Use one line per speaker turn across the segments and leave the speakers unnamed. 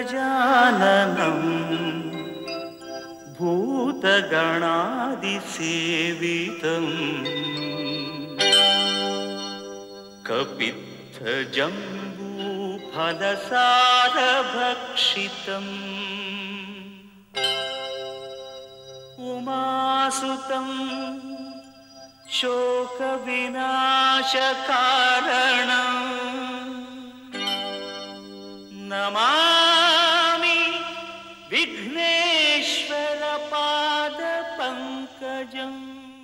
गजाननम् भूतगणादिसेवितम् कपित्थजम्बूफलसारभक्षितम् उमासुतम् शोकविनाशकारणम् नमामि विघ्नेश्वरपादपङ्कजम्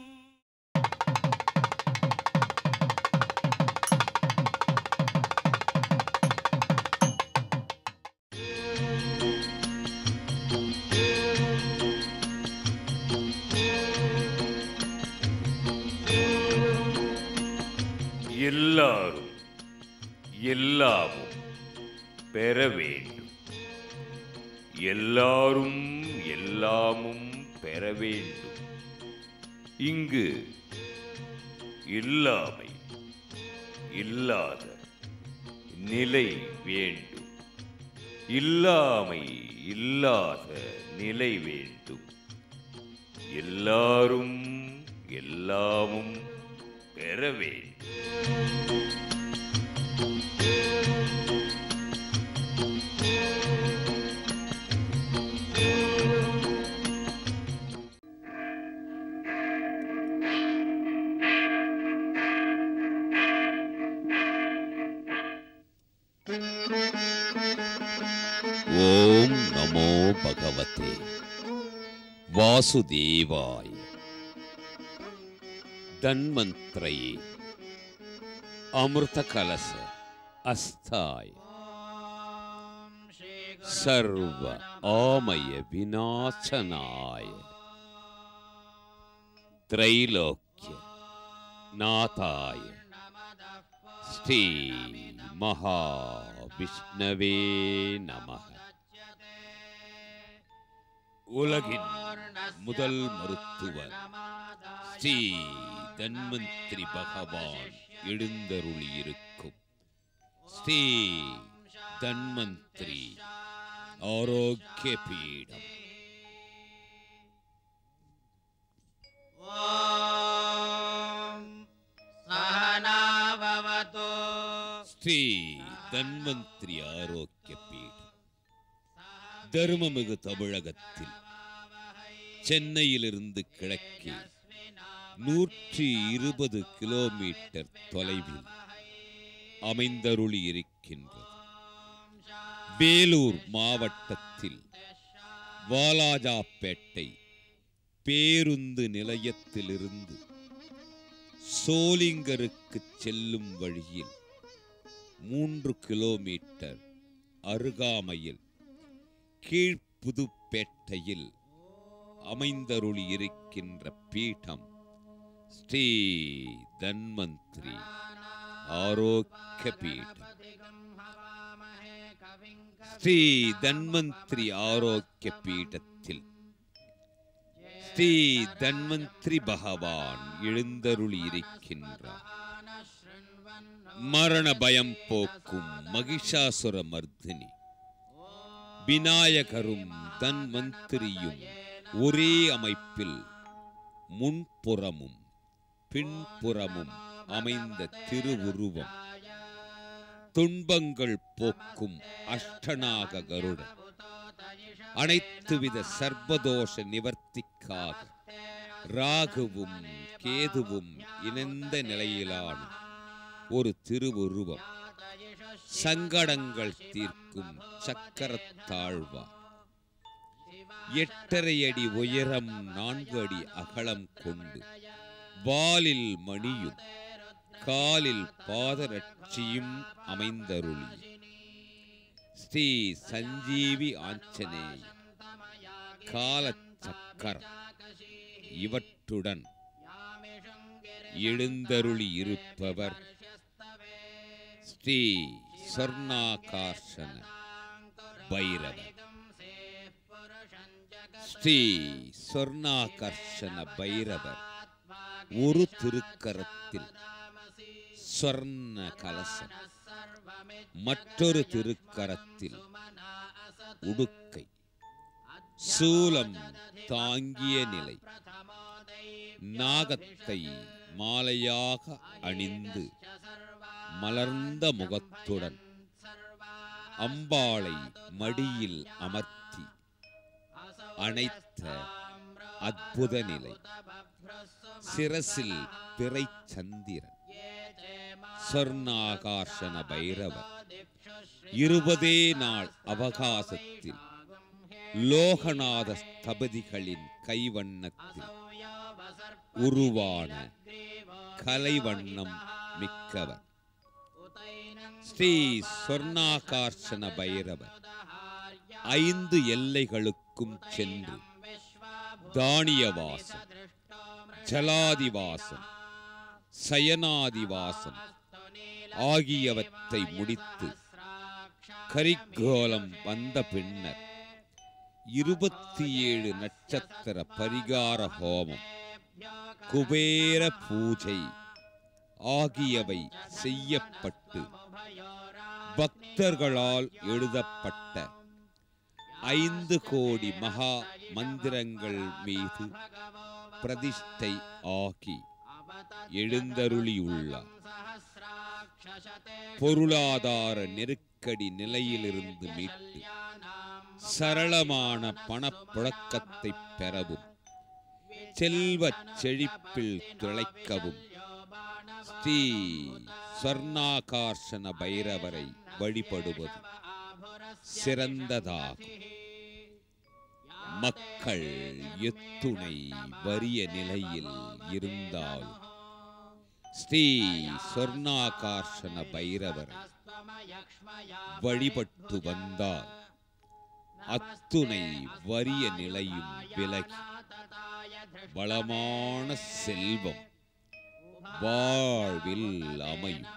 எல்லாரும் எல்லாமும் பெற வேண்டும் எல்லாரும் எல்லாமும் பெற வேண்டும் இங்கு இல்லாமை இல்லாத நிலை வேண்டும் இல்லாமை இல்லாத நிலை வேண்டும் எல்லாரும் எல்லாமும் பெற வேண்டும்
ஓம் நமோ பகவதே வாசுதேவாய் தன்வந்திரயே அமிர்த கலச அஸ்தாய் சர்வ ஆமய விநாசனாய திரைலோக்கிய நாதாய ஸ்ரீ மகாவிஷ்ணவே நமக உலகின் முதல் மருத்துவர் ஸ்ரீ தன்வந்திரி பகவான் எழுந்தருளியிருக்கும் ஸ்ரீ தன்வந்திரி ஆரோக்கிய பீடம்
सहनाववतु
ஸ்ரீ தன்வந்திரி ஆரோக்கிய பீடம் தருமமிகு தமிழகத்தில் சென்னையிலிருந்து கிழக்கே நூற்றி இருபது கிலோமீட்டர் தொலைவில் அமைந்தருளி இருக்கின்றது வேலூர் மாவட்டத்தில் வாலாஜாப்பேட்டை பேருந்து நிலையத்திலிருந்து சோலிங்கருக்கு செல்லும் வழியில் மூன்று கிலோமீட்டர் அருகாமையில் கீழ்ப்புதுப்பேட்டையில் அமைந்தருளி இருக்கின்ற பீடம் ஸ்ரீ தன்வந்திரி ஆரோக்கிய பீடம் ஸ்ரீ தன்வந்திரி ஆரோக்கிய பீடத்தில் ஸ்ரீ தன்வந்திரி பகவான் எழுந்தருளி இருக்கின்றார் மரண பயம் போக்கும் மகிஷாசுர மர்தினி விநாயகரும் தன்வந்திரியும் ஒரே அமைப்பில் முன்புறமும் பின்புறமும் அமைந்த திருவுருவம் துன்பங்கள் போக்கும் அஷ்டநாக கருடன் அனைத்துவித சர்வதோஷ நிவர்த்திக்காக ராகுவும் கேதுவும் இணைந்த நிலையிலான ஒரு திருவுருவம் சங்கடங்கள் தீர்க்கும் சக்கரத்தாழ்வா எட்டரை அடி உயரம் நான்கு அடி அகலம் கொண்டு வாலில் மணியும் காலில் பாதரட்சியும் அமைந்தருளி ஸ்ரீ சஞ்சீவி ஆஞ்சநேய கால சக்கரம் இவற்றுடன் எழுந்தருளி இருப்பவர் ஸ்ரீ சொர்ணாகார்ஷன பைரவர் ஸ்ரீ சொர்ணாகர்ஷண பைரவர் ஒரு திருக்கரத்தில் சொர்ண கலசம் மற்றொரு திருக்கரத்தில் உடுக்கை சூலம் தாங்கிய நிலை நாகத்தை மாலையாக அணிந்து மலர்ந்த முகத்துடன் அம்பாளை மடியில் அமர்த்தி அணைத்த அற்புத நிலை சிரசில் பிறை சந்திரன் சொர்ணாகார்ஷண பைரவர் இருபதே நாள் அவகாசத்தில் லோகநாத ஸ்தபதிகளின் கைவண்ணத்தில் உருவான கலைவண்ணம் மிக்கவர் ஸ்ரீ சொர்ணாகார்ஷண பைரவர் ஐந்து எல்லைகளுக்கும் சென்று தானியவாசம் ஜலாதிவாசம் சயனாதிவாசம் ஆகியவற்றை முடித்து கரிக்கோலம் வந்த பின்னர் இருபத்தி ஏழு நட்சத்திர பரிகார ஹோமம் குபேர பூஜை ஆகியவை செய்யப்பட்டு பக்தர்களால் எழுதப்பட்ட ஐந்து கோடி மகா மந்திரங்கள் மீது பிரதிஷ்டை ஆகி எழுந்தருளியுள்ளார் பொருளாதார நெருக்கடி நிலையிலிருந்து மீட்டு சரளமான பணப்புழக்கத்தை பெறவும் செல்வச் செழிப்பில் திளைக்கவும் ஸ்ரீ சொர்ணாகார்ஷண பைரவரை வழிபடுவது சிறந்ததாகும் மக்கள் எத்துணை வறிய நிலையில் இருந்தாலும் ஸ்ரீ சொர்ணாகார்ஷண பைரவரை வழிபட்டு வந்தால் அத்துணை வறிய நிலையும் விலகி வளமான செல்வம் வாழ்வில் அமையும்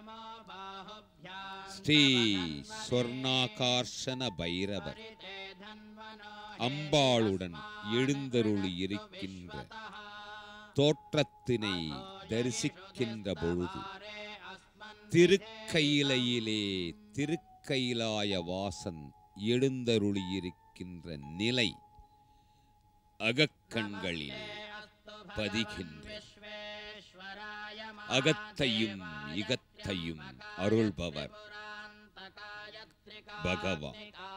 ஸ்ரீ சொர்ணாகார்ஷண பைரவர் அம்பாளுடன் எழுந்தருளி இருக்கின்ற தோற்றத்தினை தரிசிக்கின்ற பொழுது திருக்கையிலையிலே திருக்கைலாய வாசன் எழுந்தருளி இருக்கின்ற நிலை அகக்கண்களில் பதிகின்ற அகத்தையும் இகத்தையும் அருள்பவர் பகவான்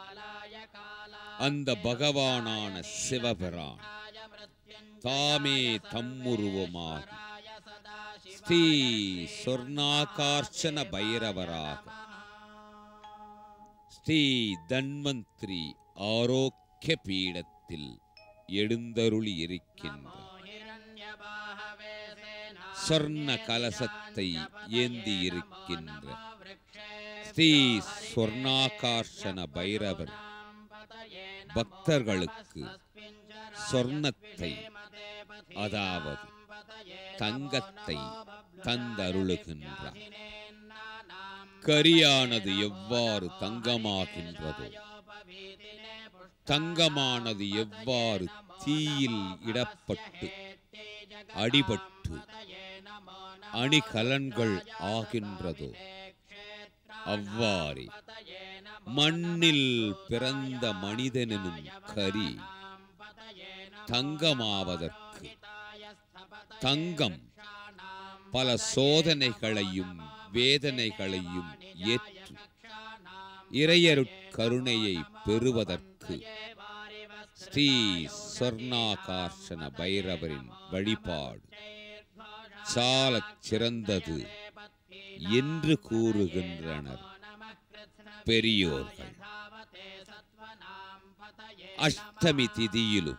அந்த பகவானான சிவபிரான் தாமே தம்முருவமாக ஸ்ரீ சொர்ணாகார்ஷண பைரவராக ஸ்ரீ தன்வந்திரி ஆரோக்கிய பீடத்தில் எழுந்தருளி இருக்கின்ற சொர்ண கலசத்தை ஏந்தி இருக்கின்ற ஸ்ரீ சொர்ணாகார்ஷண பைரவர் பக்தர்களுக்கு சொர்ணத்தை அதாவது தங்கத்தை தந்தருளுகின்றார் கரியானது எவ்வாறு தங்கமாகின்றதோ தங்கமானது எவ்வாறு தீயில் இடப்பட்டு அடிபட்டு அணிகலன்கள் ஆகின்றதோ அவ்வாறே மண்ணில் பிறந்த மனிதனும் கரி தங்கமாவதற்கு தங்கம் பல சோதனைகளையும் வேதனைகளையும் ஏற்று இறையருட்கருணையை பெறுவதற்கு ஸ்ரீ சொர்ணாகார்ஷண பைரவரின் வழிபாடு சாலச் சிறந்தது என்று கூறுகின்றனர் பெரியோர்கள் அஷ்டமி திதியிலும்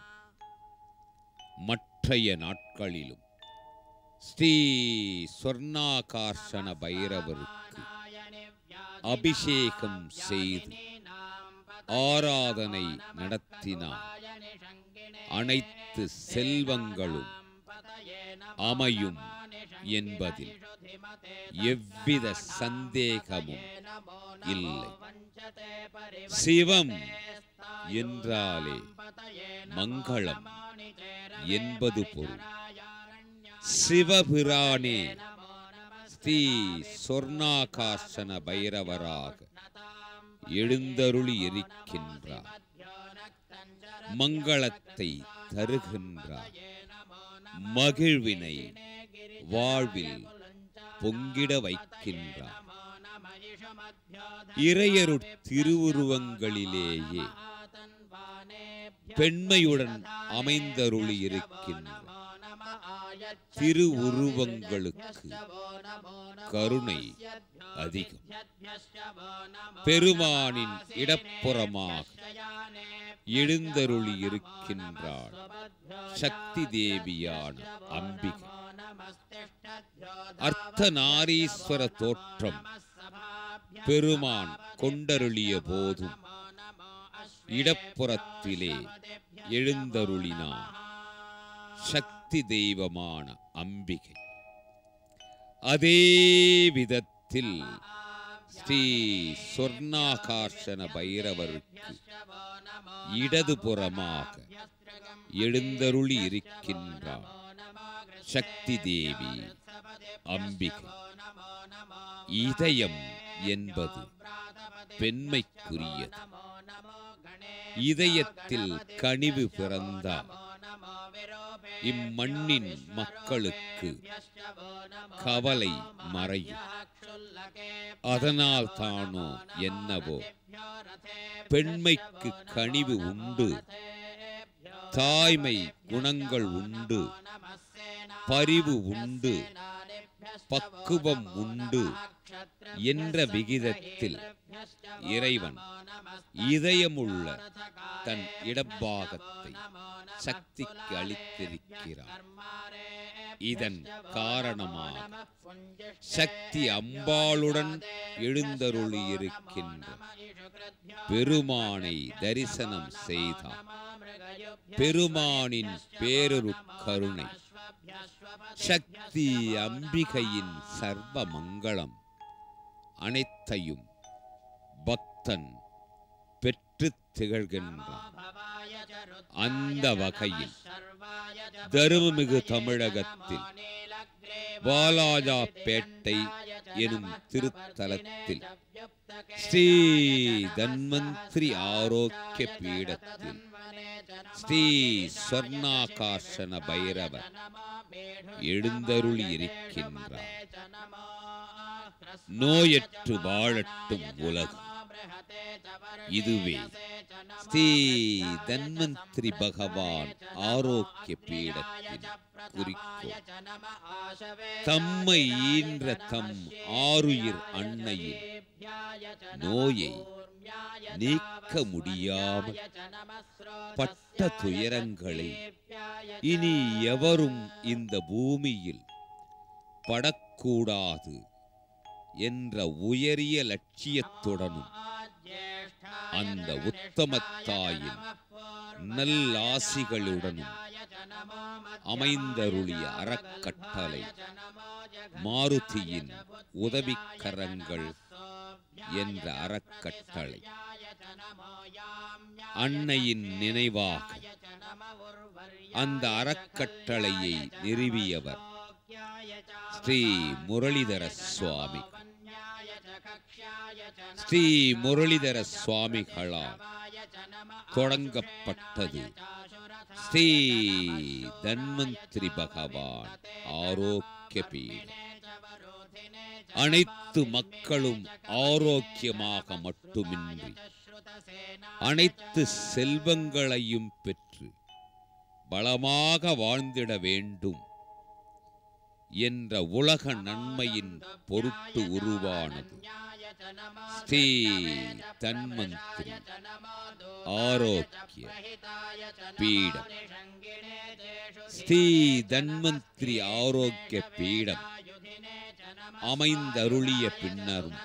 மற்றைய நாட்களிலும் ஸ்ரீ சொர்ணாகார்ஷண பைரவருக்கு அபிஷேகம் செய்து ஆராதனை நடத்தினார் அனைத்து செல்வங்களும் அமையும் என்பதில் எவ்வித சந்தேகமும் இல்லை சிவம் என்றாலே மங்களம் என்பது பொருள் சிவபிரானே ஸ்ரீ சொர்ணாகார்ஷண பைரவராக எழுந்தருளி இருக்கின்றார் மங்களத்தை தருகின்றார் மகிழ்வினை வாழ்வில் பொங்கிட வைக்கின்றார் இறையருட் திருவுருவங்களிலேயே பெண்மையுடன் அமைந்தருளி இருக்கின்ற திருவுருவங்களுக்கு கருணை அதிகம் பெருமானின் இடப்புறமாக எழுந்தருளி இருக்கின்றாள் சக்தி தேவியான அம்பிகை அர்த்தநாரீஸ்வர தோற்றம் பெருமான் கொண்டருளிய போதும் இடப்புறத்திலே எழுந்தருளினார் சக்தி தெய்வமான அம்பிகை அதே விதத்தில் ஸ்ரீ சொர்ணாகார்ஷண பைரவருக்கு இடதுபுறமாக எழுந்தருளி இருக்கின்றார் சக்தி தேவி அம்பிகை இதயம் என்பது பெண்மைக்குரியது இதயத்தில் கனிவு பிறந்தால் இம்மண்ணின் மக்களுக்கு கவலை மறையும் அதனால் தானோ என்னவோ பெண்மைக்கு கனிவு உண்டு தாய்மை குணங்கள் உண்டு பரிவு உண்டு பக்குவம் உண்டு என்ற விகிதத்தில் இறைவன் இதயமுள்ள தன் இடப்பாகத்தை சக்திக்கு அளித்திருக்கிறார் இதன் காரணமாக சக்தி அம்பாளுடன் எழுந்தருளியிருக்கின்ற பெருமானை தரிசனம் செய்தார் பெருமானின் பேரொரு கருணை சக்தி அம்பிகையின் சர்வ மங்களம் அனைத்தையும் பக்தன் பெற்று திகழ்கின்றான் அந்த வகையில் தருமமிகு தமிழகத்தில் வாலாஜாப்பேட்டை எனும் திருத்தலத்தில் ஸ்ரீ தன்வந்திரி ஆரோக்கிய பீடத்தில் ஸ்ரீ சொர்ணாகார்ஷண பைரவர் எழுந்தருளி இருக்கின்றார் நோயற்று வாழட்டும் உலகம் இதுவே ஸ்ரீ தன்வந்திரி பகவான் ஆரோக்கிய பீடத்தின் குறிக்கோள் தம்மை ஈன்ற தம் ஆருயிர் அன்னையின் நோயை நீக்க முடியாமல் பட்ட துயரங்களை இனி எவரும் இந்த பூமியில் படக்கூடாது என்ற உயரிய லட்சியத்துடனும் அந்த உத்தமத்தாயின் நல்லாசிகளுடனும் அமைந்தருளிய அறக்கட்டளை மாருதியின் உதவிக்கரங்கள் என்ற அறக்கட்டளை அன்னையின் நினைவாக அந்த அறக்கட்டளையை நிறுவியவர் ஸ்ரீ முரளிதர சுவாமி ஸ்ரீ முரளிதர சுவாமிகளால் தொடங்கப்பட்டது ஸ்ரீ தன்வந்திரி பகவான் ஆரோக்கிய பீடம் அனைத்து மக்களும் ஆரோக்கியமாக மட்டுமின்றி அனைத்து செல்வங்களையும் பெற்று பலமாக வாழ்ந்திட வேண்டும் என்ற உலக நன்மையின் பொருட்டு உருவானது ஸ்ரீ தன்வந்திரி ஆரோக்கிய பீடம் ஸ்ரீ தன்வந்திரி ஆரோக்கிய பீடம் அமைந்தருளிய பின்னரும்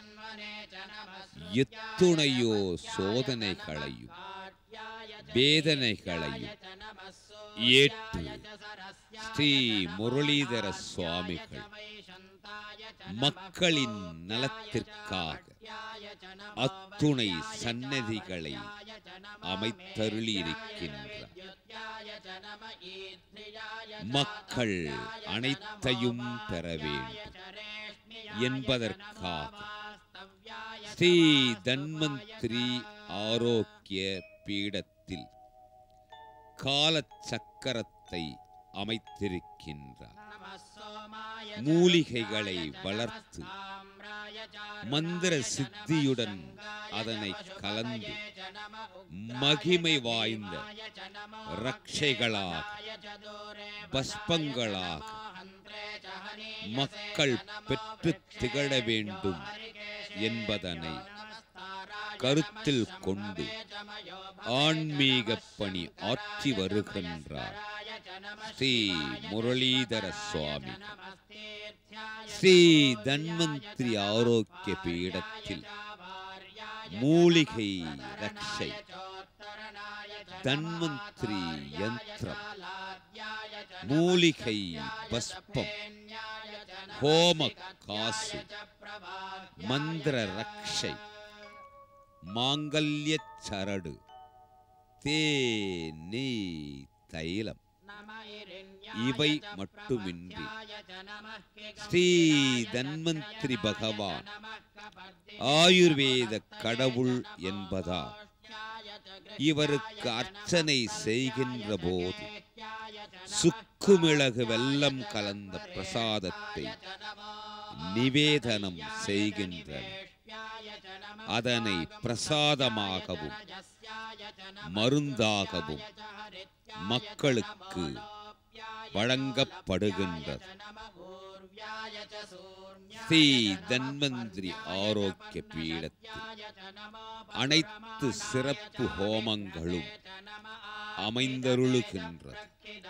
எத்துணையோ சோதனைகளையும் வேதனைகளையும் ஏற்று ஸ்ரீ முரளிதர சுவாமிகள் மக்களின் நலத்திற்காக அத்துணை சன்னதிகளை அமைத்தருளி இருக்கின்றார் மக்கள் அனைத்தையும் பெற வேண்டும் என்பதற்காக ஸ்ரீ தன்வந்திரி ஆரோக்கிய பீடத்தில் கால சக்கரத்தை அமைத்திருக்கின்றார் மூலிகைகளை வளர்த்து மந்திர சித்தியுடன் அதனை கலந்து மகிமை வாய்ந்த ரட்சைகளாக பஸ்பங்களாக மக்கள் பெற்று திகழ வேண்டும் என்பதனை கருத்தில் கொண்டு ஆன்மீக பணி ஆற்றி வருகின்றார் ஸ்ரீ முரளீதர சுவாமி ஸ்ரீ தன்வந்திரி ஆரோக்கிய பீடத்தில் மூலிகை ரக்ஷை தன்வந்திரி யந்திரம் மூலிகை பஸ்பம் ஹோம காசு மந்திர ரக்ஷை மாங்கல்ய சரடு தேனீ தைலம் இவை மட்டுமின்றி ஸ்ரீ தன்வந்திரி பகவான் ஆயுர்வேத கடவுள் என்பதால் இவருக்கு அர்ச்சனை செய்கின்ற போது சுக்குமிளகு வெல்லம் கலந்த பிரசாதத்தை நிவேதனம் செய்கின்றனர் அதனை பிரசாதமாகவும் மருந்தாகவும் மக்களுக்கு வழங்கப்படுகின்றது ஸ்ரீ தன்வந்திரி ஆரோக்கிய பீடத்தில் அனைத்து சிறப்பு ஹோமங்களும் அமைந்தருளுகின்றது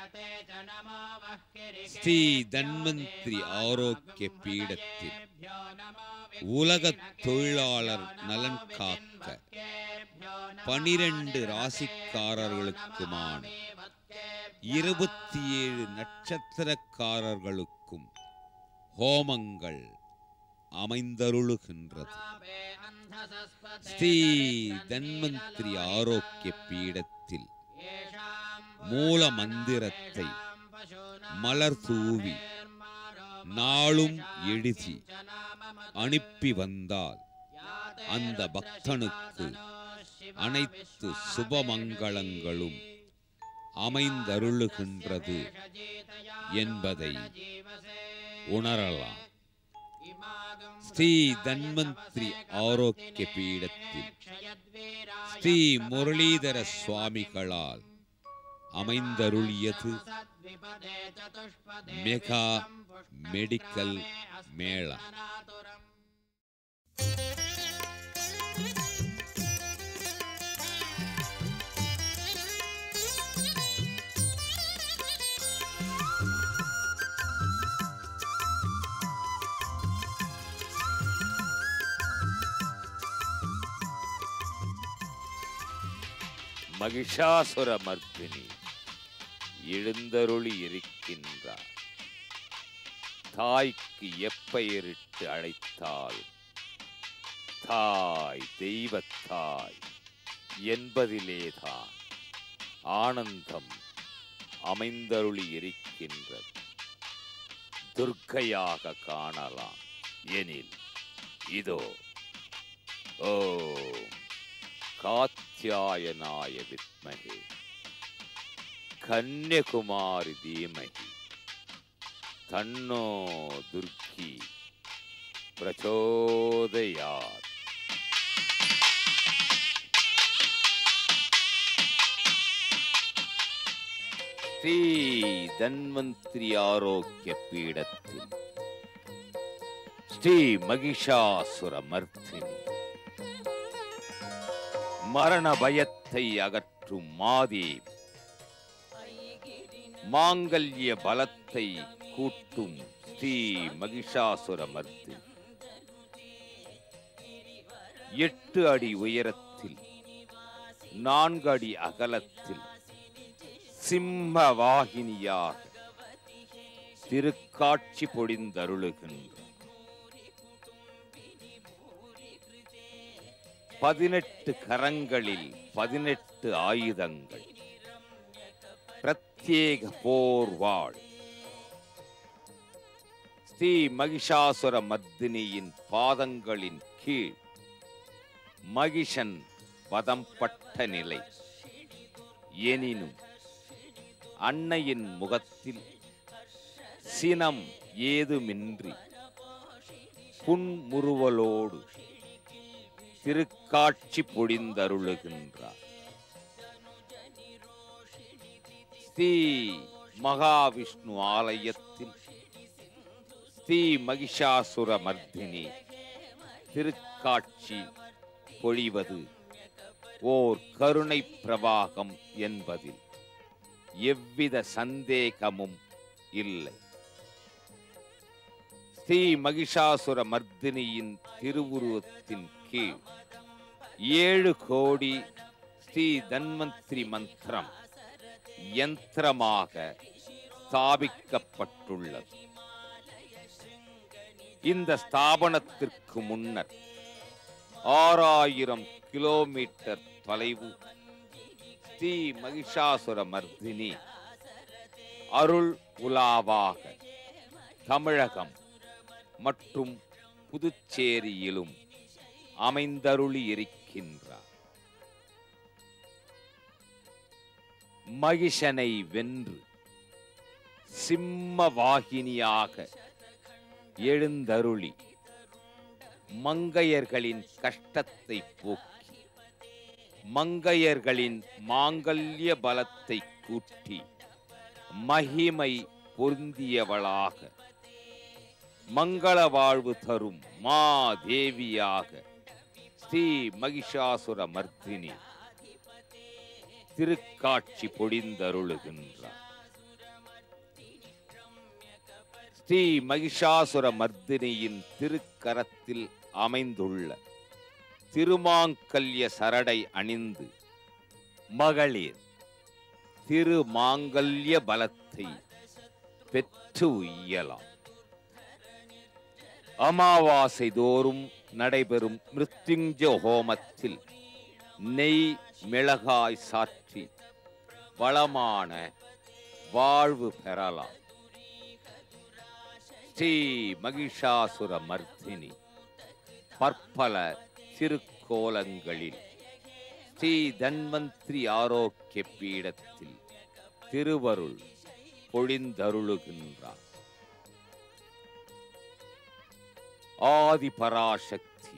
ஸ்ரீ தன்வந்திரி ஆரோக்கிய பீடத்தில் உலக தொழிலாளர் நலன் காக்க பனிரெண்டு ராசிக்காரர்களுக்குமான இருபத்தி ஏழு நட்சத்திரக்காரர்களுக்கும் ஹோமங்கள் அமைந்தருளுகின்றது ஸ்ரீ தன்வந்திரி ஆரோக்கிய பீடத்தில் மூல மந்திரத்தை மலர் தூவி நாளும் எழுதி அனுப்பி வந்தால் அந்த பக்தனுக்கு அனைத்து சுபமங்களங்களும் அமைந்தருளுகின்றது என்பதை உணரலாம் ஸ்ரீ தன்வந்திரி ஆரோக்கிய பீடத்தில் ஸ்ரீ முரளீதர சுவாமிகளால் அமைந்தருளியது மெகா மெடிக்கல் மேளா
மகிஷாசுர மர்த்தினி எழுந்தருளி இருக்கின்றார் தாய்க்கு எப்பெயரிட்டு அழைத்தால் தாய் தெய்வத்தாய் என்பதிலேதான் ஆனந்தம் அமைந்தருளி இருக்கின்றது துர்க்கையாக காணலாம் எனில் இதோ ஓம் காத்தியாயனாய வித்மகே கன்யகுமாரி தீமகி தன்னோ துர்க்கி பிரச்சோதயாத் ஸ்ரீ தன்வந்திரி ஆரோக்கிய பீடத்தில் ஸ்ரீ மகிஷாசுர மர்த்தினி மரண பயத்தை அகற்றும் மாதேவி மாங்கல்ய பலத்தை கூட்டும் ஸ்ரீ மகிஷாசுர மர்த்தினி எட்டு அடி உயரத்தில் நான்கு அடி அகலத்தில் சிம்ம வாகினியாக திருக்காட்சி பொழிந்தருளுகின்ற பதினெட்டு கரங்களில் பதினெட்டு ஆயுதங்கள் பிரத்யேக போர்வாள் ஸ்ரீ மகிஷாசுர மர்தினியின் பாதங்களின் கீழ் மகிஷன் வதம்பட்ட நிலை எனினும் அன்னையின் முகத்தில் சினம் ஏதுமின்றி புன்முறுவலோடு திருக்காட்சி பொழிந்தருளுகின்றார் ஸ்ரீ மகாவிஷ்ணு ஆலயத்தில் ஸ்ரீ மகிஷாசுர மர்தினி திருக்காட்சி பொழிவது ஓர் கருணை பிரவாகம் என்பதில் எவ்வித சந்தேகமும் இல்லை ஸ்ரீ மகிஷாசுர மர்தினியின் திருவுருவத்தின் கீழ் ஏழு கோடி ஸ்ரீ தன்வந்திரி மந்திரம் யந்திரமாக ஸ்தாபிக்கப்பட்டுள்ளது இந்த ஸ்தாபனத்திற்கு முன்னர் ஆறாயிரம் கிலோமீட்டர் தொலைவு ஸ்ரீ மகிஷாசுர மர்தினி அருள் உலாவாக தமிழகம் மற்றும் புதுச்சேரியிலும் அமைந்தருளி இருக்கின்றார் மகிஷனை வென்று சிம்ம வாகினியாக எழுந்தருளி மங்கையர்களின் கஷ்டத்தை போக்கி மங்கையர்களின் மாங்கல்ய பலத்தை கூட்டி மகிமை பொருந்தியவளாக மங்கள வாழ்வு தரும் மா தேவியாக ஸ்ரீ மகிஷாசுர மர்தினி திருக்காட்சி பொழிந்தருளுகின்றார் ஸ்ரீ மகிஷாசுர மர்தினியின் திருக்கரத்தில் அமைந்துள்ள திருமாங்கல்ய சரடை அணிந்து மகளிர் திருமாங்கல்ய பலத்தை பெற்று உய்யலாம் அமாவாசை தோறும் நடைபெறும் மிருத்யுஞ்ச ஹோமத்தில் நெய் மிளகாய் சாற்றி வளமான வாழ்வு பெறலாம் ஸ்ரீ மகிஷாசுர மர்த்தினி பற்பல திருக்கோலங்களில் ஸ்ரீ தன்வந்திரி ஆரோக்கிய பீடத்தில் திருவருள் பொழிந்தருளுகின்றார் ஆதி பராசக்தி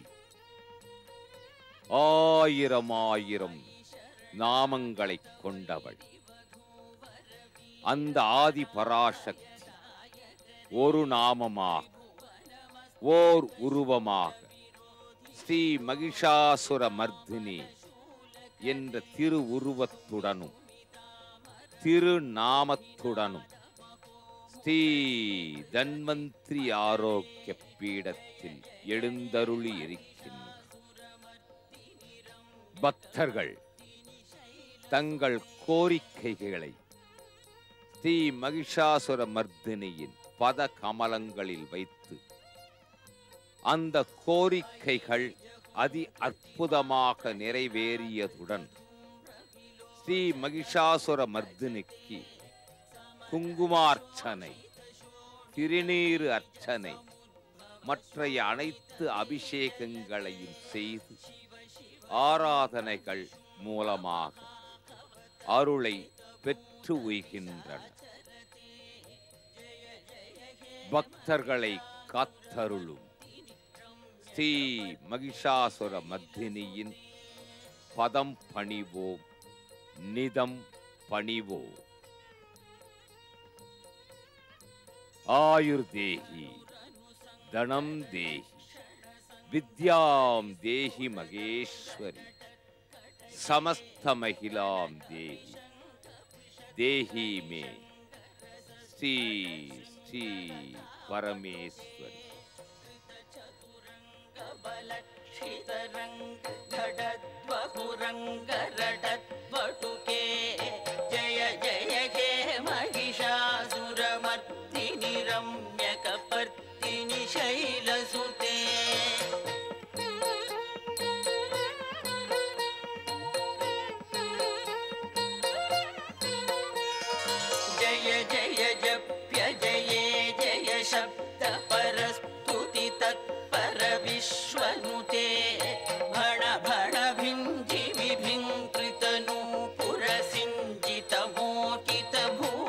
ஆயிரம் ஆயிரம் நாமங்களை கொண்டவள் அந்த ஆதி பராசக்தி ஒரு நாமமாக ஓர் உருவமாக ஸ்ரீ மகிஷாசுர மர்தினி என்ற திரு உருவத்துடனும் திருநாமத்துடனும் ஸ்ரீ தன்வந்திரி ஆரோக்கிய பீடத்தில் எழுந்தருளி இருக்கின்றார் பக்தர்கள் தங்கள் கோரிக்கைகளை ஸ்ரீ மகிஷாசுர மர்தினியின் பத கமலங்களில் வைத்து அந்த கோரிக்கைகள் அதி அற்புதமாக நிறைவேறியதுடன் ஸ்ரீ மகிஷாசுர மர்தினிக்கு குங்குமார்ச்சனை திருநீறு அர்ச்சனை மற்றைய அனைத்து அபிஷேகங்களையும் செய்து ஆராதனைகள் மூலமாக அருளை பெற்று உய்கின்றன பக்தர்களை காத்தருளும் ஸ்ரீ மகிஷாசுர மத்தினியின் பதம் பணிவோம் நிதம் பணிவோம் ஆயுர்தேகி தனம் தேகி வித்யாம் தேகி மகேஸ்வரி சமஸ்த மகிழாம் தேகி தேகி மே ஸ்ரீ ஸ்ரீ பரமேஸ்வரி
घटद्वपुरङ्गरटद्वटुके जय जय हे महिषासुरमर्दिनि रम्यकपर्दिनि शैलसुते जय जय जप्य जये जय शब्द परस्तुति तत्पर विश्वनुते भण भण भिञ्जि विभिङ्कृत नूपुर सिञ्जित मोकित भू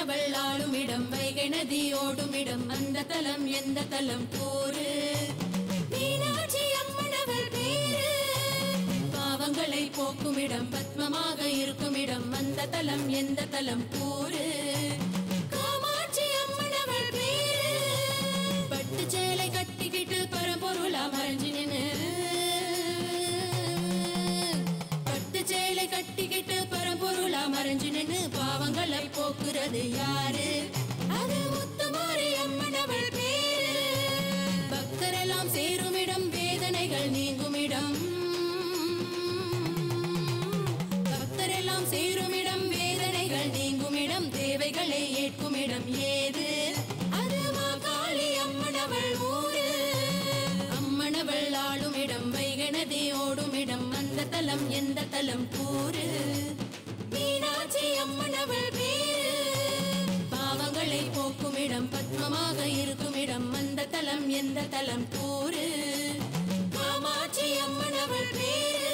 அம்மனவள் ஆளுமிடம் வைகை நதி ஓடுமிடம் அந்த தலம் எந்த தலம் கூறு மீனாட்சி அம்மனவள் பேரு பாவங்களை போக்குமிடம் பத்மமாக இருக்குமிடம் அந்த தலம் எந்த தலம் கூறு காமாட்சி அம்மனவள் பேரு பட்டு சேலை கட்டிக்கிட்டு பரம்பொருளா மறைஞ்சு நின்னு பட்டு சேலை கட்டிக்கிட்டு பரம்பொருளா மறைஞ்சு நின்னு பாவங்களை போக்குறது யாரு அது முத்துமாரி அம்மனவள் பேரு பக்தரெல்லாம் சேருமிடம் வேதனைகள் நீங்குமிடம் பக்தரெல்லாம் சேருமிடம் வேதனைகள் நீங்குமிடம் தேவைகளை ஏற்குமிடம் ஏது அது மாகாளி அம்மனவள் ஊரு அம்மனவள் ஆளுமிடம் வைகை நதி ஓடுமிடம் அந்த தலம் எந்த தலம் கூறு மீனாட்சி அம்மனவள் பேரு பாவங்களை போக்குமிடம் பத்மமாக இருக்குமிடம் அந்த தலம் எந்த தலம் கூறு காமாட்சி அம்மனவள் பேரு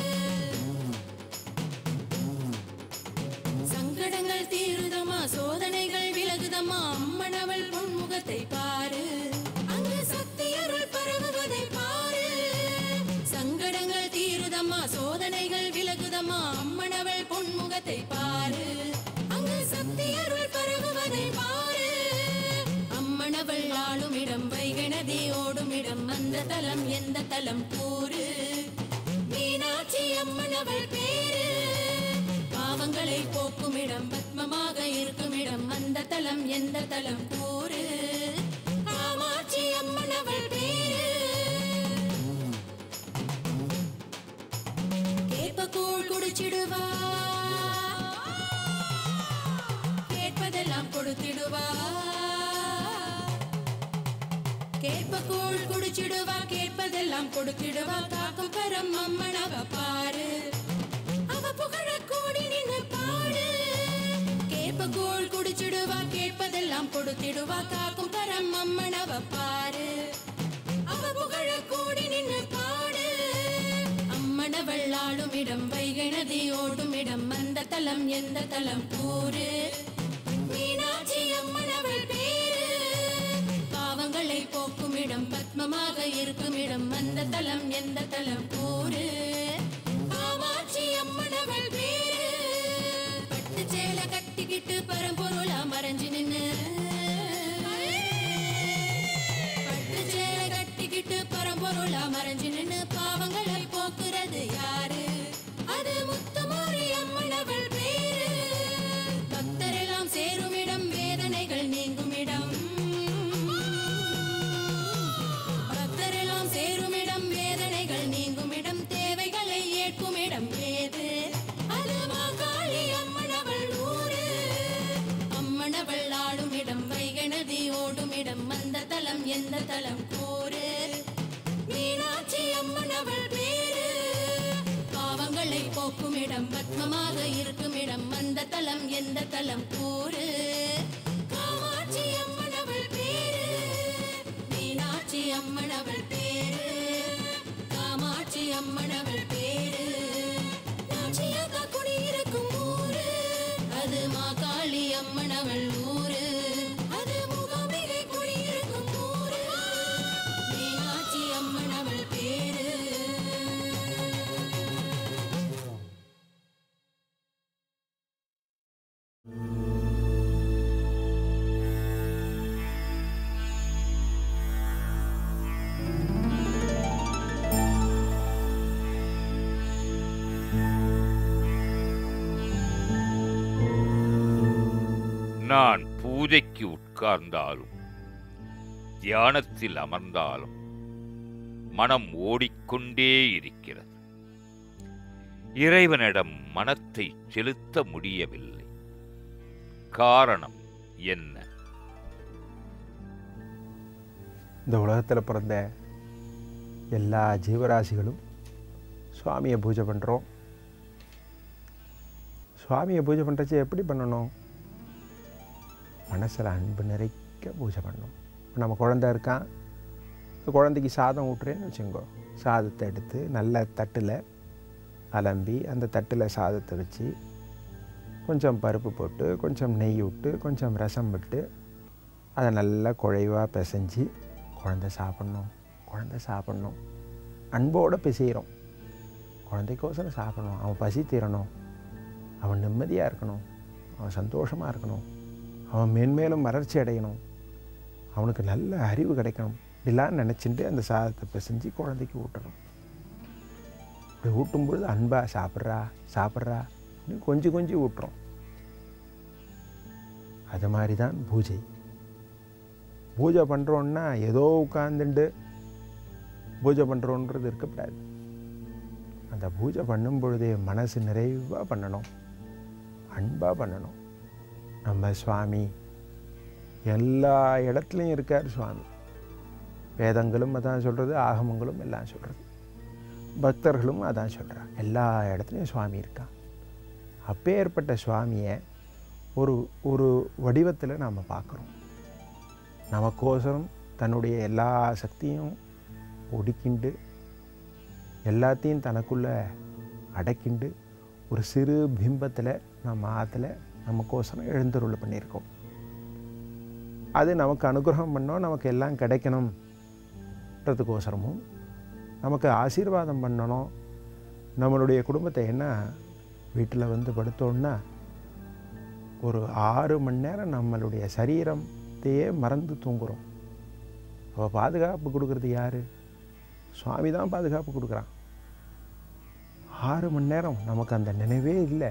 சங்கடங்கள் தீருதமா சோதனைகள் விலகுதமா அம்மனவள் பொன்முகத்தை பாரு அங்கு சக்தி அருள் பரவுவதை பாரு சங்கடங்கள் தீருதமா சோதனைகள் விலகுதமா அம்மனவள் பொன்முகத்தை பாரு அங்கு சக்தி அருள் பரவுவதை பாரு அம்மனவள் ஆளுமிடம் வைகை நதி ஓடுமிடம் அந்த தலம் எந்த தலம் கூறு மீனாட்சி அம்மனவள் பேரு பாவங்களை போக்குமிடம் பத்மமாக இருக்குமிடம் அந்த தலம் எந்த தலம் கூறு காமாட்சி அம்மனவள் பேரு கேப்பக்கூழ் குடிச்சிடுவா கேட்பதெல்லாம் கொடுத்திடுவா கேட்பக்கூழ் குடிச்சிடுவா கேட்பதெல்லாம் கொடுத்திடுவா காக்கும் பரம் அம்மனவ பாரு அவ புகழ கூடி நின்னு பாடு கேப்பக்கூழ் குடிச்சிடுவா கேட்பதெல்லாம் கொடுத்திடுவா காக்கும் பரம் அம்மனவ பாரு அவ புகழ கூடி நின்னு பாடு அம்மனவள் ஆளுமிடம் வைகை நதி ஓடுமிடம் அந்த தலம் எந்த தலம் கூறு மீனாட்சி அம்மனவள் பேரு பாவங்களை போக்குமிடம் பத்மமாக இருக்குமிடம் அந்த தலம் எந்த தலம் கூறு காமாட்சி அம்மனவள் பேரு பட்டு சேலை கட்டிக்கிட்டு பரம்பொருளா மறைஞ்சு நின்னு பட்டு சேலை கட்டிக்கிட்டு பரம்பொருளா மறைஞ்சு நின்னு பாவங்களை போக்குறது யாரு அது முத்துமாரி அம்மனவள் பேரு பக்தரெல்லாம் சேருமிடம் வேதனைகள் நீங்குமிடம் பக்தரெல்லாம் சேருமிடம் வேதனைகள் நீங்குமிடம் தேவைகளை ஏற்குமிடம் ஏது அது மாகாளி அம்மனவள் ஊரு அம்மனவள் ஆளுமிடம் வைகை நதி ஓடுமிடம் அந்த தலம் எந்த தலம் கூறு மீனாட்சி அம்மனவள் பேரு பாவங்களை போக்குமிடம் பத்மமாக இருக்குமிடம் அந்த தலம் எந்த தலம் கூறு காமாட்சி அம்மனவள் பேரு மீனாட்சி அம்மனவள் பேரு காமாட்சி அம்மனவள் பேரு நாச்சியாக குடியிருக்கும் ஊரு அது மாகாளி அம்மனவள் ஊரு அது முகாமிகை குடியிருக்கும் ஊரு மீனாட்சி அம்மனவள் பேரு
நான் பூஜைக்கு உட்கார்ந்தாலும் தியானத்தில் அமர்ந்தாலும் மனம் ஓடிக்கொண்டே இருக்கிறது இறைவனிடம் மனத்தை செலுத்த முடியவில்லை காரணம் என்ன
இந்த உலகத்தில் பிறந்த எல்லா ஜீவராசிகளும் சுவாமியை பூஜை பண்ணுறோம் சுவாமியை பூஜை பண்ணுறச்சு எப்படி பண்ணணும் மனசில் அன்பு நிறைக்க பூஜை பண்ணணும் இப்ப நம்ம குழந்த இருக்கான் இந்த குழந்தைக்கு சாதம் ஊட்டுறேன்னு வச்சுக்கோ சாதத்தை எடுத்து நல்ல தட்டில் அலம்பி அந்த தட்டில் சாதத்தை வச்சு கொஞ்சம் பருப்பு போட்டு கொஞ்சம் நெய் விட்டு கொஞ்சம் ரசம் விட்டு அதை நல்லா குழைவாக பிசைஞ்சு குழந்தை சாப்பிட்ணும் குழந்தை சாப்பிட்ணும் அன்போடு பிசைகிறோம் குழந்தைக்கோசரம் சாப்பிடணும் அவன் பசி தீரணும் அவன் நிம்மதியாக இருக்கணும் அவன் சந்தோஷமாக இருக்கணும் அவன் மேன்மேலும் வளர்ச்சி அடையணும் அவனுக்கு நல்ல அறிவு கிடைக்கணும் இப்படிலாம் நினச்சிட்டு அந்த சாதத்தை பிசைஞ்சு குழந்தைக்கு ஊட்டணும் இப்படி ஊட்டும் பொழுது அன்பா சாப்பிட்றா சாப்பிட்றா அப்படின்னு கொஞ்சம் கொஞ்சம் ஊட்டுறோம் அது மாதிரி தான் பூஜை பூஜை பண்ணுறோன்னா ஏதோ உட்காந்துண்டு பூஜை பண்ணுறோன்றது இருக்கக்கூடாது அந்த பூஜை பண்ணும் பொழுதே மனசு நிறைவாக பண்ணணும் அன்பாக பண்ணணும் நம்ம சுவாமி எல்லா இடத்துலையும் இருக்கார் சுவாமி வேதங்களும் அதான் சொல்கிறது ஆகமங்களும் எல்லாம் சொல்கிறது பக்தர்களும் அதான் சொல்கிறாங்க எல்லா இடத்துலையும் சுவாமி இருக்கான் அப்பேற்பட்ட சுவாமியை ஒரு ஒரு வடிவத்தில் நாம் பார்க்குறோம் நமக்கோசரம் தன்னுடைய எல்லா சக்தியும் ஒடுக்கிண்டு எல்லாத்தையும் தனக்குள்ளே அடக்கிண்டு ஒரு சிறு பிம்பத்தில் நம்ம ஆற்றுல நமக்கோசரம் எழுந்தருள் பண்ணியிருக்கோம் அது நமக்கு அனுகிரகம் பண்ணோம் நமக்கு எல்லாம் கிடைக்கணும்ன்றதுக்கோசரமும் நமக்கு ஆசீர்வாதம் பண்ணணும் நம்மளுடைய குடும்பத்தை என்ன வீட்டில் வந்து படுத்தோன்னா ஒரு ஆறு மணி நேரம் நம்மளுடைய சரீரத்தையே மறந்து தூங்குறோம் அவள் பாதுகாப்பு கொடுக்கறது யார் சுவாமி தான் பாதுகாப்பு கொடுக்குறான் ஆறு மணி நேரம் நமக்கு அந்த நினைவே இல்லை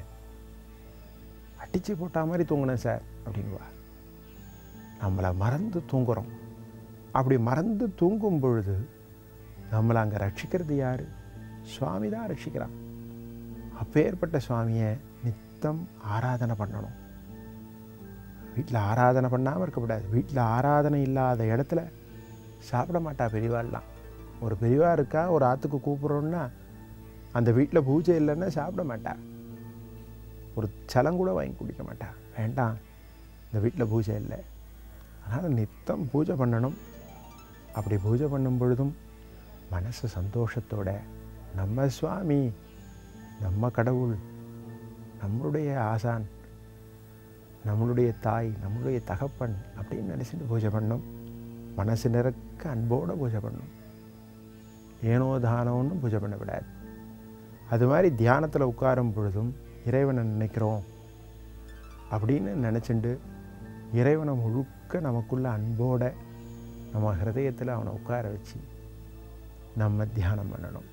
அடித்து போட்டா மாதிரி தூங்கினேன் சார் அப்படின்வா நம்மளை மறந்து தூங்குறோம் அப்படி மறந்து தூங்கும் பொழுது நம்மளை அங்கே ரட்சிக்கிறது யார் சுவாமி தான் ரட்சிக்கிறான் அப்பேற்பட்ட சுவாமியை நித்தம் ஆராதனை பண்ணணும் வீட்டில் ஆராதனை பண்ணாமல் இருக்கக்கூடாது வீட்டில் ஆராதனை இல்லாத இடத்துல சாப்பிட மாட்டா பெரியவாள்லாம் ஒரு பெரியவா இருக்கா ஒரு ஆற்றுக்கு கூப்பிட்றோன்னா அந்த வீட்டில் பூஜை இல்லைன்னா சாப்பிட மாட்டா ஒரு சலம் கூட வாங்கி குடிக்க மாட்டா வேண்டாம் இந்த வீட்டில் பூஜை இல்லை அதனால் நித்தம் பூஜை பண்ணணும் அப்படி பூஜை பண்ணும் பொழுதும் மனசு சந்தோஷத்தோட நம்ம சுவாமி நம்ம கடவுள் நம்மளுடைய ஆசான் நம்மளுடைய தாய் நம்மளுடைய தகப்பன் அப்படின்னு நினச்சிட்டு பூஜை பண்ணணும் மனசு நிறக்க அன்போடு பூஜை பண்ணணும் ஏனோ தானோன்னு பூஜை பண்ணக்கூடாது அது மாதிரி தியானத்தில் உட்காரும் பொழுதும் இறைவனை நினைக்கிறோம் அப்படின்னு நினச்சிண்டு இறைவனை முழுக்க நமக்குள்ள அன்போட நம்ம ஹிருதயத்தில் அவனை உட்கார வச்சு நம்ம தியானம் பண்ணணும்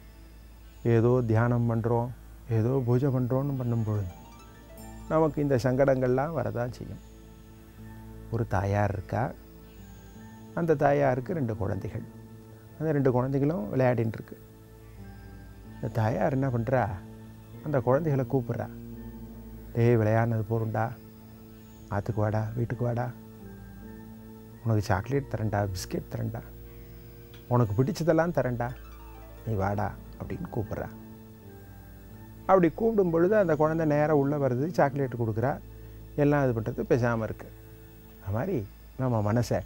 ஏதோ தியானம் பண்ணுறோம் ஏதோ பூஜை பண்ணுறோன்னு பண்ணும் பொழுது நமக்கு இந்த சங்கடங்கள்லாம் வரதான் செய்யும் ஒரு தாயார் இருக்கா அந்த தாயாருக்கு ரெண்டு குழந்தைகள் அந்த ரெண்டு குழந்தைகளும் விளையாடின்னு இருக்கு இந்த தாயார் என்ன பண்ணுறா அந்த குழந்தைகளை கூப்பிட்றா டேய் விளையாடினது போருண்டா ஆற்றுக்கு வாடா வீட்டுக்கு வாடா உனக்கு சாக்லேட் தரேன்டா பிஸ்கெட் தரேன்டா உனக்கு பிடிச்சதெல்லாம் தரேன்டா நீ வாடா அப்படின்னு கூப்பிட்றா அப்படி கூப்பிடும் பொழுது அந்த குழந்தை நேராக உள்ளே வருது சாக்லேட் கொடுக்குறா எல்லாம் இது பண்ணுறது பேசாமல் இருக்கு அது மாதிரி நம்ம மனசை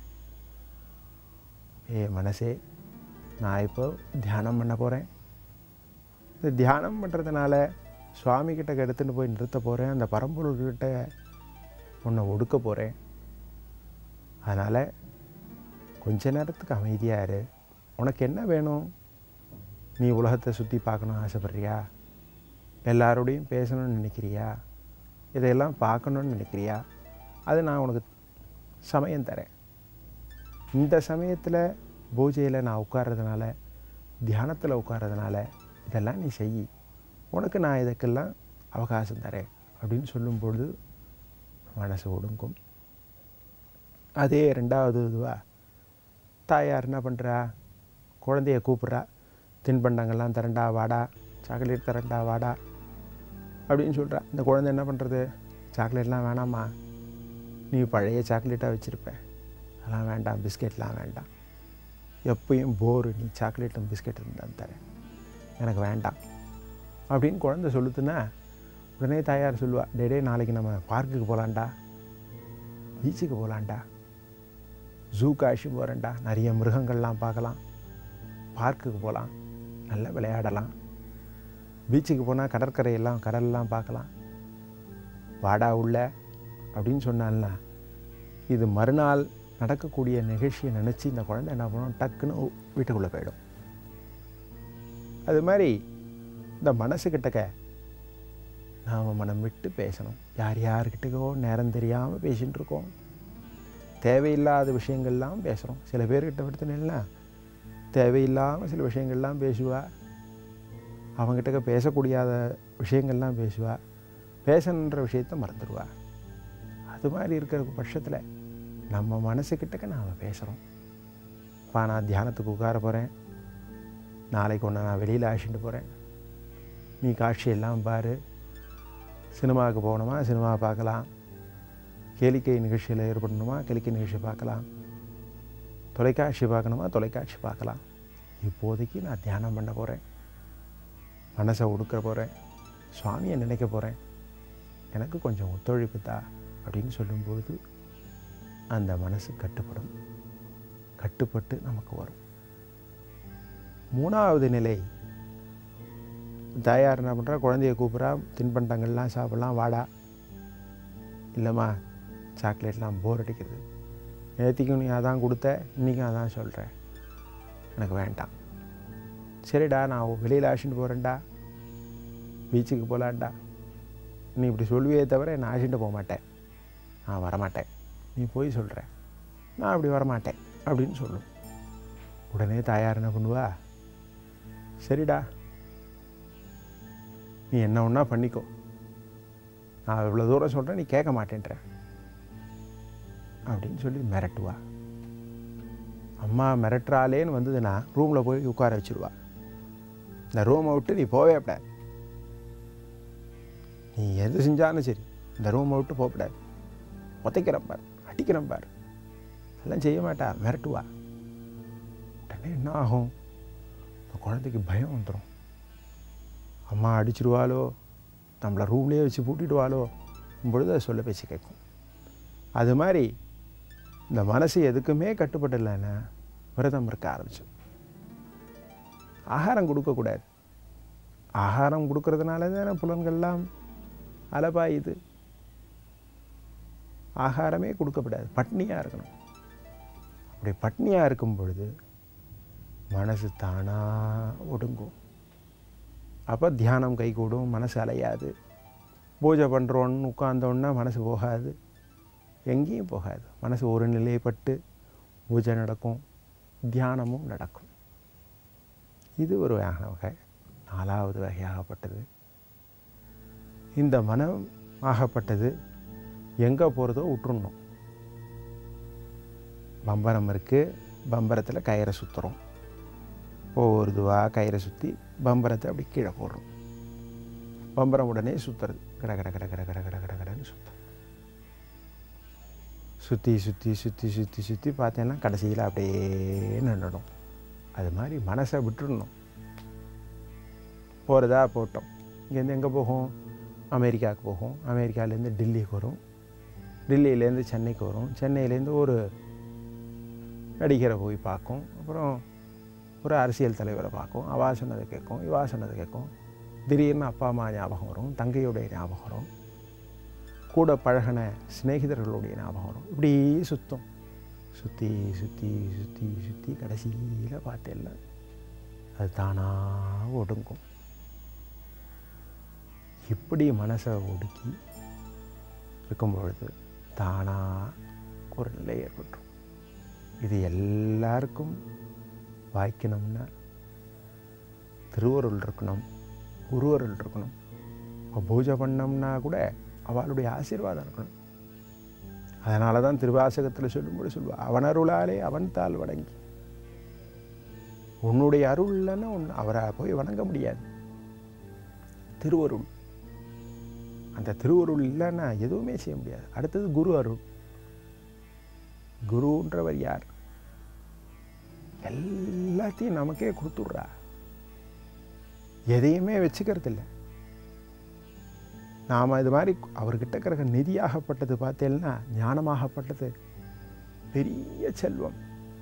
ஏ மனசே நான் இப்போ தியானம் பண்ண போகிறேன் இந்த தியானம் பண்ணுறதுனால சுவாமி கிட்ட எடுத்துன்னு போய் நிறுத்த போகிறேன் அந்த பரம்பொருள்கிட்ட உன்னை ஒடுக்க போகிறேன் அதனால் கொஞ்ச நேரத்துக்கு அமைதியாக இரு உனக்கு என்ன வேணும் நீ உலகத்தை சுற்றி பார்க்கணும் ஆசைப்பட்றியா எல்லாரோடையும் பேசணும்னு நினைக்கிறியா இதையெல்லாம் பார்க்கணுன்னு நினைக்கிறியா அது நான் உனக்கு சமயம் தரேன் இந்த சமயத்தில் பூஜையில் நான் உட்கார்றதுனால தியானத்தில் உட்கார்றதுனால இதெல்லாம் நீ செய் உனக்கு நான் இதுக்கெல்லாம் அவகாசம் தரேன் அப்படின்னு சொல்லும் பொழுது மனசு ஒடுங்கும் அதே ரெண்டாவது இதுவா தாயார் என்ன பண்ணுறா குழந்தைய கூப்பிட்றா தின்பண்டங்கள்லாம் தரண்டா வாடா சாக்லேட் தரண்டா வாடா அப்படின்னு சொல்கிறா இந்த குழந்தை என்ன பண்ணுறது சாக்லேட்லாம் வேணாம்மா நீ பழைய சாக்லேட்டாக வச்சுருப்ப அதெல்லாம் வேண்டாம் பிஸ்கெட்லாம் வேண்டாம் எப்பயும் போர் நீ சாக்லேட்டும் பிஸ்கெட்டும் தான் தரேன் எனக்கு வேண்டாம் அப்படின்னு குழந்தை சொல்லுதுன்னா உடனே தாயார் சொல்லுவா டே டே நாளைக்கு நம்ம பார்க்குக்கு போகலான்டா பீச்சுக்கு போகலான்டா ஜூ காட்சி போகிறேன்டா நிறைய மிருகங்கள்லாம் பார்க்கலாம் பார்க்குக்கு போகலாம் நல்லா விளையாடலாம் பீச்சுக்கு போனால் கடற்கரையெல்லாம் கடல்லாம் பார்க்கலாம் வாடா உள்ள அப்படின்னு சொன்னான்னா இது மறுநாள் நடக்கக்கூடிய நிகழ்ச்சியை நினச்சி இந்த குழந்தை என்ன பண்ணும் டக்குன்னு உ- வீட்டுக்குள்ளே போயிடும் அது மாதிரி இந்த மனசுக்கிட்டக்க நாம் மனம் விட்டு பேசணும் யார் யார்கிட்டக்கோ நேரம் தெரியாமல் பேசிகிட்டு இருக்கோம் தேவையில்லாத விஷயங்கள்லாம் பேசுகிறோம் சில பேர்கிட்ட படுத்தினா தேவையில்லாமல் சில விஷயங்கள்லாம் பேசுவா அவங்ககிட்ட பேசக்கூடியாத விஷயங்கள்லாம் பேசுவா பேசணுன்ற விஷயத்த மறந்துடுவா அது மாதிரி இருக்கிற பட்சத்தில் நம்ம மனசுக்கிட்டக்க நாம் பேசுகிறோம் பா நான் தியானத்துக்கு உட்கார போகிறேன் நாளைக்கு ஒன்று நான் வெளியில் அழைச்சிட்டு போகிறேன் நீ காட்சியெல்லாம் பாரு சினிமாவுக்கு போகணுமா சினிமா பார்க்கலாம் கேளிக்கை நிகழ்ச்சியில் ஏற்படணுமா கேளிக்கை நிகழ்ச்சி பார்க்கலாம் தொலைக்காட்சி பார்க்கணுமா தொலைக்காட்சி பார்க்கலாம் இப்போதைக்கு நான் தியானம் பண்ண போகிறேன் மனசை ஒடுக்க போகிறேன் சுவாமியை நினைக்க போகிறேன் எனக்கு கொஞ்சம் ஒத்துழைப்பு தா அப்படின்னு சொல்லும்பொழுது அந்த மனசு கட்டுப்படும் கட்டுப்பட்டு நமக்கு வரும் மூணாவது நிலை தாயார் என்ன பண்ணுறா குழந்தைய கூப்பிட்றா தின்பண்டங்கள்லாம் சாப்பிட்லாம் வாடா இல்லைம்மா சாக்லேட்லாம் போர் அடிக்கிறது நேற்றுக்கும் நீ அதான் கொடுத்த இன்றைக்கும் அதான் சொல்கிற எனக்கு வேண்டாம் சரிடா நான் வெளியில் அழைச்சிட்டு போகிறேன்டா பீச்சுக்கு போகலான்டா நீ இப்படி சொல்லுவே தவிர நான் அழைச்சிட்டு போக மாட்டேன் நான் வரமாட்டேன் நீ போய் சொல்கிற நான் அப்படி வரமாட்டேன் அப்படின்னு சொல்லும் உடனே தாயார் என்ன பண்ணுவா சரிடா நீ என்ன ஒன்றா பண்ணிக்கோ நான் இவ்வளோ தூரம் சொல்கிறேன் நீ கேட்க மாட்டேன்ற அப்படின்னு சொல்லி மிரட்டுவா அம்மா மிரட்டுறாளேன்னு வந்ததுன்னா ரூமில் போய் உட்கார வச்சிருவா இந்த ரூமை விட்டு நீ போவே கூடாது நீ எது செஞ்சாலும் சரி இந்த ரூமை விட்டு போகக்கூடாது உதைக்கிறேன் பார் அடிக்கிறேன் பார் எல்லாம் செய்ய மாட்டா மிரட்டுவா உடனே என்ன ஆகும் இந்த குழந்தைக்கு பயம் வந்துடும் அம்மா அடிச்சிருவாளோ நம்மளை ரூம்லேயே வச்சு பூட்டிடுவாளோ பொழுது அதை சொல்ல பேச்சு கேட்கும் அது மாதிரி இந்த மனசு எதுக்குமே கட்டுப்படலைன்னா விரதம் இருக்க ஆரம்பிச்சு ஆகாரம் கொடுக்கக்கூடாது ஆகாரம் கொடுக்கறதுனால தானே புலன்கள்லாம் அலபாயுது ஆகாரமே கொடுக்கப்படாது பட்னியாக இருக்கணும் அப்படி பட்னியாக இருக்கும் பொழுது மனசு தானாக ஒடுங்கும் அப்போ தியானம் கைகூடும் மனசு அலையாது பூஜை பண்ணுறோன்னு உட்கார்ந்தோன்னா மனசு போகாது எங்கேயும் போகாது மனசு ஒரு நிலைப்பட்டு பூஜை நடக்கும் தியானமும் நடக்கும் இது ஒரு வகையான வகை நாலாவது வகையாகப்பட்டது இந்த மனம் ஆகப்பட்டது எங்கே போகிறதோ விட்டுறணும் பம்பரம் இருக்குது பம்பரத்தில் கயிறை சுற்றுறோம் ஒவ்வொரு இதுவாக கயிறை சுற்றி பம்பரத்தை அப்படி கீழே போடுறோம் பம்பரம் உடனே சுற்றுறது கட கட கட கட கட கட கட கடன்னு சுற்றும் சுற்றி சுற்றி சுற்றி சுற்றி சுற்றி பார்த்தேன்னா கடைசியில் அப்படியே நின்றுடும் அது மாதிரி மனசை விட்டுடணும் போகிறதா போட்டோம் இங்கேருந்து எங்கே போகும் அமெரிக்காவுக்கு போகும் அமெரிக்காவிலேருந்து டெல்லிக்கு வரும் டெல்லியிலேருந்து சென்னைக்கு வரும் சென்னையிலேருந்து ஒரு நடிகரை போய் பார்க்கும் அப்புறம் ஒரு அரசியல் தலைவரை பார்க்கும் அவா சொன்னதை கேட்கும் இவா சொன்னதை கேட்கும் திடீர்னு அப்பா அம்மா ஞாபகம் வரும் தங்கையுடைய ஞாபகம் வரும் கூட பழகின சிநேகிதர்களுடைய ஞாபகம் வரும் இப்படி சுற்றும் சுற்றி சுற்றி சுற்றி சுற்றி கடைசியில் பார்த்தேல்ல அது தானாக ஒடுங்கும் இப்படி மனசை ஒடுக்கி இருக்கும் பொழுது தானாக ஒரு நிலை ஏற்பட்டுரும் இது எல்லாருக்கும் வாய்க்கணும்னா திருவருள் இருக்கணும் குருவருள் இருக்கணும் இப்போ பூஜை பண்ணோம்னா கூட அவளுடைய ஆசீர்வாதம் இருக்கணும் அதனால தான் திருவாசகத்தில் சொல்லும்போது சொல்லுவா அவன் அருளாலே அவன் தாள் வணங்கி உன்னுடைய அருள் இல்லைன்னா உன் அவரை போய் வணங்க முடியாது திருவருள் அந்த திருவருள் இல்லைன்னா எதுவுமே செய்ய முடியாது அடுத்தது குரு அருள் குருன்றவர் யார் எல்லாத்தையும் நமக்கே கொடுத்துட்றா எதையுமே வச்சுக்கிறது இல்லை நாம் இது மாதிரி அவர்கிட்ட இருக்கிற நிதியாகப்பட்டது பார்த்தேன்னா ஞானமாகப்பட்டது பெரிய செல்வம்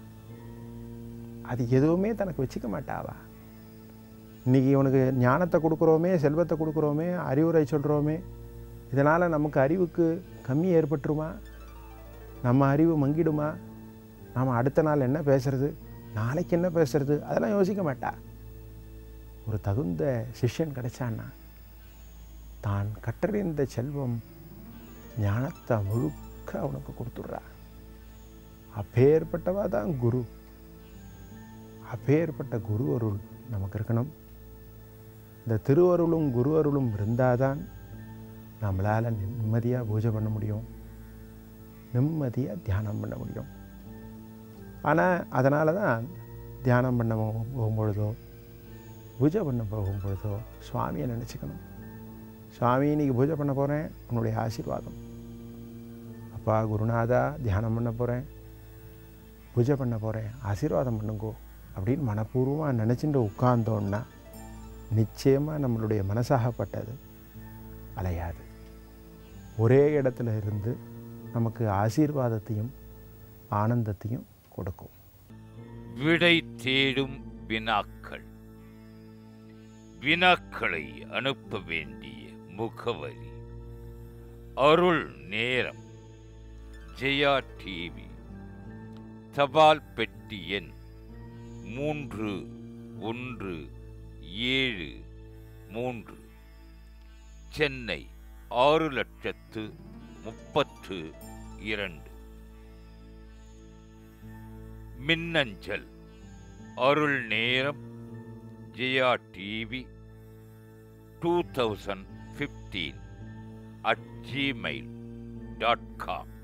அது எதுவுமே தனக்கு வச்சுக்க மாட்டாவா இன்னைக்கு இவனுக்கு ஞானத்தை கொடுக்குறோமே செல்வத்தை கொடுக்குறோமே அறிவுரை சொல்கிறோமே இதனால் நமக்கு அறிவுக்கு கம்மி ஏற்பட்டுருமா நம்ம அறிவு மங்கிடுமா நாம் அடுத்த நாள் என்ன பேசுறது நாளைக்கு என்ன பேசுறது அதெல்லாம் யோசிக்க மாட்டா ஒரு தகுந்த சிஷ்யன் கிடைச்சான்னா தான் கற்றறிந்த செல்வம் ஞானத்தை முழுக்க அவனுக்கு கொடுத்துட்றா அப்பேற்பட்டவா தான் குரு அப்பேற்பட்ட குரு அருள் நமக்கு இருக்கணும் இந்த திருவருளும் குரு அருளும் இருந்தாதான் நம்மளால் நிம்மதியாக பூஜை பண்ண முடியும் நிம்மதியாக தியானம் பண்ண முடியும் ஆனால் அதனால தான் தியானம் பண்ண போ- போகும்பொழுதோ பூஜை பண்ண போகும்பொழுதோ சுவாமியை நினச்சிக்கணும் சுவாமி இன்னைக்கு பூஜை பண்ண போகிறேன் உன்னுடைய ஆசீர்வாதம் அப்பா குருநாதா தியானம் பண்ண போகிறேன் பூஜை பண்ண போகிறேன் ஆசீர்வாதம் பண்ணுங்கோ அப்படின்னு மனப்பூர்வமாக நினச்சிட்டு உட்கார்ந்தோன்னா நிச்சயமாக நம்மளுடைய மனசாகப்பட்டது அலையாது ஒரே இடத்துல இருந்து நமக்கு ஆசீர்வாதத்தையும் ஆனந்தத்தையும் கொடுக்கும்
விடை தேடும் வினாக்கள் வினாக்களை அனுப்ப வேண்டிய முகவரி அருள் நேரம் ஜெயா டிவி தபால் பெட்டி எண் மூன்று ஒன்று ஏழு மூன்று சென்னை ஆறு லட்சத்து முப்பத்து இரண்டு மின்னஞ்சல் அருள் நேரம் Jaya TV two thousand fifteen at Gmail dot com